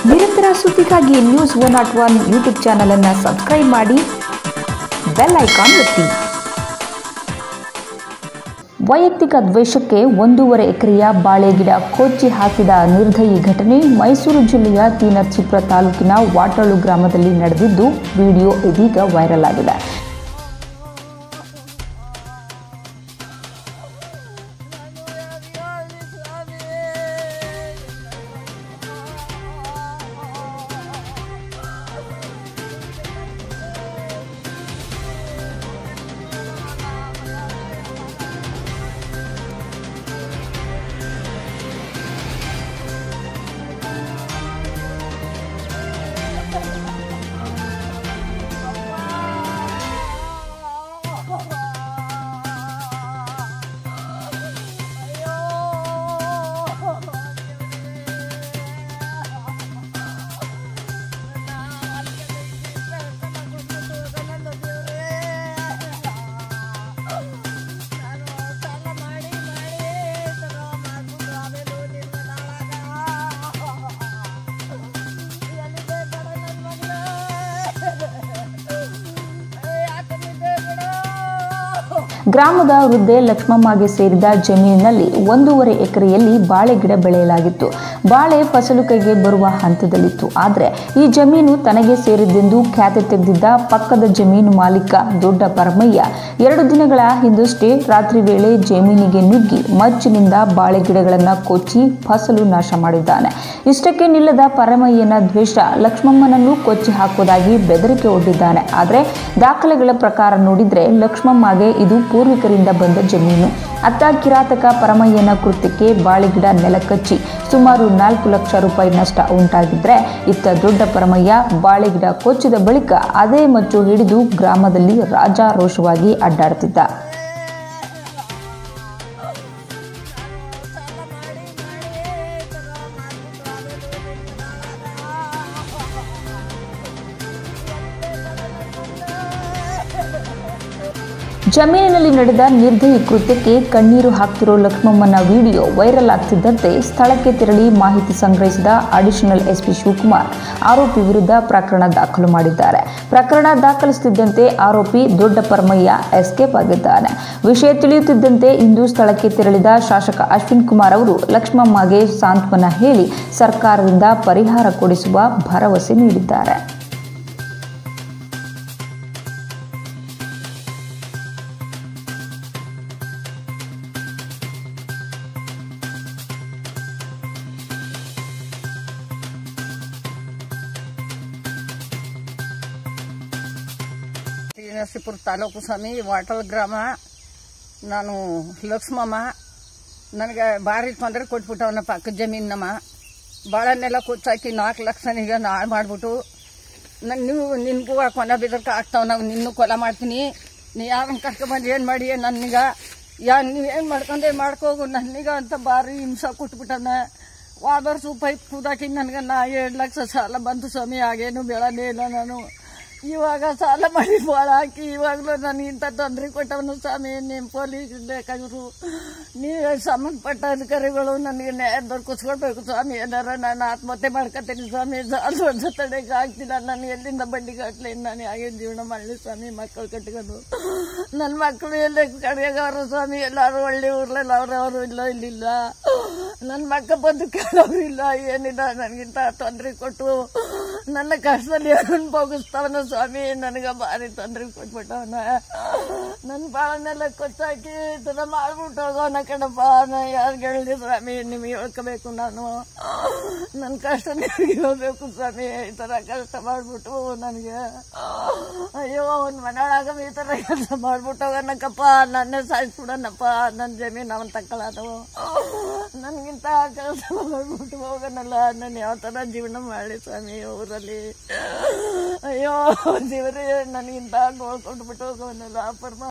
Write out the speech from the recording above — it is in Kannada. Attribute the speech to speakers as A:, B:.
A: ನಿರಂತರ ಸುದ್ದಿಗಾಗಿ news one not one YouTube channel ಅನ್ನು ಸಬ್ಸ್ಕ್ರೈಬ್ ಮಾಡಿ ಬೆಲ್ ಐಕಾನ್ ಒತ್ತಿ ವೈಯಕ್ತಿಕ ದ್ವೇಷಕ್ಕೆ ಒಂದೂವರೆ ಎಕರೆಯ ಬಾಳೆ ಗಿಡ ಕೊಚ್ಚಿ ಹಾಕಿದ ನಿರ್ದಯಿ ಘಟನೆ ಮೈಸೂರು ಜಿಲ್ಲೆಯ ತೀನಚಿಪ್ರ ತಾಲೂಕಿನ ವಾಟಳು ಗ್ರಾಮದಲ್ಲಿ ನಡೆದಿದ್ದು ವಿಡಿಯೋ ಇದೀಗ ವೈರಲ್ ಆಗಿದೆ ಗ್ರಾಮದ ವೃದ್ಧೆ ಲಕ್ಷ್ಮಮ್ಮಗೆ ಸೇರಿದ ಜಮೀನಿನಲ್ಲಿ ಒಂದೂವರೆ ಎಕರೆಯಲ್ಲಿ ಬಾಳೆ ಗಿಡ ಬೆಳೆಯಲಾಗಿತ್ತು ಬಾಳೆ ಫಸಲು ಕೈಗೆ ಬರುವ ಹಂತದಲ್ಲಿತ್ತು ಆದರೆ ಈ ಜಮೀನು ತನಗೆ ಸೇರಿದ್ದೆಂದು ಖ್ಯಾತೆ ತೆಗೆದಿದ್ದ ಪಕ್ಕದ ಜಮೀನು ಮಾಲೀಕ ದೊಡ್ಡ ಪರಮಯ್ಯ ಎರಡು ದಿನಗಳ ಹಿಂದಷ್ಟೇ ರಾತ್ರಿ ವೇಳೆ ಜಮೀನಿಗೆ ನುಗ್ಗಿ ಮಚ್ಚಿನಿಂದ ಬಾಳೆ ಗಿಡಗಳನ್ನು ಕೊಚ್ಚಿ ಫಸಲು ನಾಶ ಮಾಡಿದ್ದಾನೆ ಇಷ್ಟಕ್ಕೆ ನಿಲ್ಲದ ಪರಮಯ್ಯನ ದ್ವೇಷ ಲಕ್ಷ್ಮಮ್ಮನನ್ನು ಕೊಚ್ಚಿ ಹಾಕುವುದಾಗಿ ಬೆದರಿಕೆ ಒಡ್ಡಿದ್ದಾನೆ ಆದರೆ ದಾಖಲೆಗಳ ಪ್ರಕಾರ ನೋಡಿದ್ರೆ ಲಕ್ಷ್ಮಮ್ಮಗೆ ಇದು ಪೂರ್ವಿಕರಿಂದ ಬಂದ ಜಮೀನು ಅತ್ತ ಕಿರಾತಕ ಪರಮಯ್ಯನ ಕೃತ್ಯಕ್ಕೆ ಬಾಳೆಗಿಡ ನೆಲಕಚ್ಚಿ ಸುಮಾರು ನಾಲ್ಕು ಲಕ್ಷ ರೂಪಾಯಿ ನಷ್ಟ ಉಂಟಾಗಿದ್ರೆ ಇತ್ತ ದೊಡ್ಡ ಪರಮಯ್ಯ ಬಾಳೆಗಿಡ ಕೊಚ್ಚಿದ ಬಳಿಕ ಅದೇ ಮಚ್ಚು ಹಿಡಿದು ಗ್ರಾಮದಲ್ಲಿ ರಾಜಾರೋಷವಾಗಿ ಅಡ್ಡಾಡ್ತಿದ್ದ ಜಮೀನಿನಲ್ಲಿ ನಡೆದ ನಿರ್ದಯಿ ಕೃತ್ಯಕ್ಕೆ ಕಣ್ಣೀರು ಹಾಕ್ತಿರೋ ಲಕ್ಷ್ಮಮ್ಮನ ವಿಡಿಯೋ ವೈರಲ್ ಆಗ್ತಿದ್ದಂತೆ ಸ್ಥಳಕ್ಕೆ ತೆರಳಿ ಮಾಹಿತಿ ಸಂಗ್ರಹಿಸಿದ ಅಡಿಷನಲ್ ಎಸ್ಪಿ ಶಿವಕುಮಾರ್ ಆರೋಪಿ ವಿರುದ್ಧ ಪ್ರಕರಣ ದಾಖಲು ಮಾಡಿದ್ದಾರೆ ಪ್ರಕರಣ ದಾಖಲಿಸುತ್ತಿದ್ದಂತೆ ಆರೋಪಿ ದೊಡ್ಡ ಪರಮಯ್ಯ ಎಸ್ಕೇಪ್ ಆಗಿದ್ದಾನೆ ವಿಷಯ ತಿಳಿಯುತ್ತಿದ್ದಂತೆ ಇಂದು ಸ್ಥಳಕ್ಕೆ ತೆರಳಿದ ಶಾಸಕ ಅಶ್ವಿನ್ ಕುಮಾರ್ ಅವರು ಲಕ್ಷ್ಮಮ್ಮಗೆ ಸಾಂತ್ವನ ಹೇಳಿ ಸರ್ಕಾರದಿಂದ ಪರಿಹಾರ ಕೊಡಿಸುವ ಭರವಸೆ ನೀಡಿದ್ದಾರೆ
B: ಶ್ರೀನರಸೀಪುರ ತಾಲೂಕು ಸ್ವಾಮಿ ವಾಟಲ್ ಗ್ರಾಮ ನಾನು ಲಕ್ಷ್ಮಮ್ಮ ನನಗೆ ಭಾರಿ ತೊಂದರೆ ಕೊಟ್ಬಿಟ್ಟವನ ಪಕ್ಕದ ಜಮೀನು ನಮ್ಮ ಬಾಳೆನೆಲ್ಲ ಕುಚ್ಚಾಕಿ ನಾಲ್ಕು ಲಕ್ಷನಿಗೆ ನಾಳೆ ಮಾಡಿಬಿಟ್ಟು ನನ್ ನೀವು ನಿನಗೂ ಕೊನೆ ಬಿದ್ದಕ್ಕೆ ಆಗ್ತಾವ ನಾವು ನಿನ್ನೂ ಕೊಲ ಮಾಡ್ತೀನಿ ನೀ ಯಾರನ್ನ ಕರ್ಕೊಂಬಂದು ಏನು ಮಾಡಿ ನನ್ನೀಗ ಯಾ ನೀವೇನು ಮಾಡ್ಕೊಂಡೆ ಮಾಡ್ಕೋಗು ನನ್ನೀಗ ಅಂತ ಭಾರಿ ಹಿಂಸೆ ಕೊಟ್ಬಿಟ್ಟನ ವಾದ ವರ್ಷ ಪೈಪ್ ಕೂದಾಕಿ ನನಗೆ ನಾ ಎರಡು ಲಕ್ಷ ಸಾಲ ಬಂತು ಸ್ವಾಮಿ ಆಗೇನು ಬೆಳನೇ ಇಲ್ಲ ನಾನು ಇವಾಗ ಸಾಲ ಮಾಡಿ ಬಾಳ ಹಾಕಿ ಇವಾಗಲೂ ನನಗೆ ಇಂಥ ತೊಂದರೆ ಕೊಟ್ಟವನು ಸ್ವಾಮಿ ನಿಮ್ಮ ಪೊಲೀಸ್ ಬೇಕಾದ್ರು ನೀವು ಸಂಬಂಧಪಟ್ಟ ಅಧಿಕಾರಿಗಳು ನನಗೆ ನ್ಯಾಯ ದೊರಕಿಸ್ಕೊಳ್ಬೇಕು ಸ್ವಾಮಿ ಏನಾರ ನಾನು ಆತ್ಮಹತ್ಯೆ ಮಾಡ್ಕೊತೀನಿ ಸ್ವಾಮಿ ಸಾಲ ವರ್ಷ ತಡೆಗೆ ಆಗ್ತಿಲ್ಲ ನಾನು ಎಲ್ಲಿಂದ ಬಡ್ಡಿ ಕಟ್ಲಿ ನಾನು ಹಾಗೆ ಜೀವನ ಮಾಡಲಿ ಸ್ವಾಮಿ ಮಕ್ಕಳು ಕಟ್ಕೊಂಡು ನನ್ನ ಮಕ್ಕಳು ಎಲ್ಲ ಕಡೆಗವರು ಸ್ವಾಮಿ ಎಲ್ಲರೂ ಒಳ್ಳೆ ಊರ್ಲೆಲ್ಲ ಅವ್ರು ಅವರು ಇಲ್ಲ ಇಲ್ಲಿಲ್ಲ ನನ್ನ ಮಕ್ಕ ಬಂದು ಕೇಳೋರು ಇಲ್ಲ ಏನಿಲ್ಲ ನನಗಿಂತ ತೊಂದರೆ ಕೊಟ್ಟು ನನ್ನ ಕಷ್ಟದಲ್ಲಿ ಅನುಭವಿಸ್ತಾವನ ಸ್ವಾಮಿ ನನಗೆ ಭಾರಿ ತೊಂದರೆ ಕೊಟ್ಬಿಟ್ಟವನ ನನ್ನ ಬಾಳನ್ನೆಲ್ಲ ಕೊಚ್ಚಾಕಿ ಈ ಥರ ಮಾಡ್ಬಿಟ್ಟು ಹೋಗೋನ ಕಣಪ್ಪ ನಾ ಯಾರಿಗೆ ಹೇಳಿ ಸ್ವಾಮಿ ನಿಮಗೆ ಹೇಳ್ಕೋಬೇಕು ನಾನು ನನ್ನ ಕಷ್ಟ ನಿಮಗೆ ಹೇಳ್ಬೇಕು ಸ್ವಾಮಿ ಈ ಥರ ಕಷ್ಟ ಮಾಡ್ಬಿಟ್ಟು ನನಗೆ ಅಯ್ಯೋ ಒಂದು ಮನೆಯೊಳಗ ಈ ಥರ ಕೆಲಸ ಮಾಡ್ಬಿಟ್ಟು ಹೋಗೋನಕ್ಕಪ್ಪ ನನ್ನೇ ಸಾಯಿಸ್ಬಿಡೋಣಪ್ಪ ನನ್ನ ಜಮೀನು ಅವನ್ ತಕ್ಕೊಳ್ಳೋದು ನನಗಿಂತ ಕೆಲಸ ಮಾಡ್ಬಿಟ್ಟು ಹೋಗೋನಲ್ಲ ನಾನು ಯಾವ ಥರ ಜೀವನ ಮಾಡಲಿ ಸ್ವಾಮಿ ಊರಲ್ಲಿ ಅಯ್ಯೋ ದೇವರೇ ನನಗಿಂತ ಗೋಳ್ ಕೊಟ್ಬಿಟ್ಟು ಹೋಗೋನಲ್ಲ ಪರಮ